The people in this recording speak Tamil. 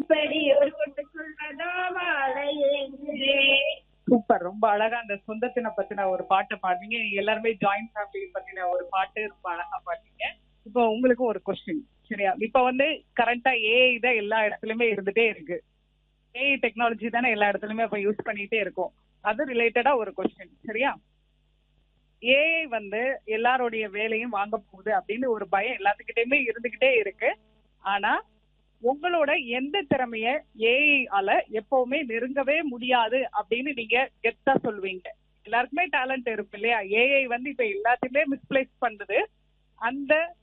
இப்படி ஒரு கொண்டு சொல்றதோ வாழ ஏங்குதே சூப்பர் ரொம்ப அழகா அந்த சொந்தத்தின பத்தின ஒரு பாட்டை பாடுறீங்க நீங்க எல்லாருமே ஜாயிண்ட் ஃபேமிலி பத்தின ஒரு பாட்டு ரொம்ப அழகா பாடுறீங்க இப்போ உங்களுக்கு ஒரு கொஸ்டின் சரியா இப்போ வந்து கரண்டா ஏஐ தான் எல்லா இடத்துலயுமே இருந்துட்டே இருக்கு ஏஐ டெக்னாலஜி தானே எல்லா இடத்துலயுமே இப்ப யூஸ் பண்ணிட்டே இருக்கோம் அது ரிலேட்டடா ஒரு கொஸ்டின் சரியா ஏஐ வந்து எல்லாருடைய வேலையும் வாங்க போகுது அப்படின்னு ஒரு பயம் எல்லாத்துக்கிட்டயுமே இருந்துகிட்டே இருக்கு ஆனா உங்களோட எந்த திறமைய ஏஐ ஆல எப்பவுமே நெருங்கவே முடியாது அப்படின்னு நீங்க கெத்தா சொல்லுவீங்க எல்லாருக்குமே டேலண்ட் இருக்கு இல்லையா ஏஐ வந்து இப்ப எல்லாத்தையுமே மிஸ்பிளேஸ் பண்ணுது அந்த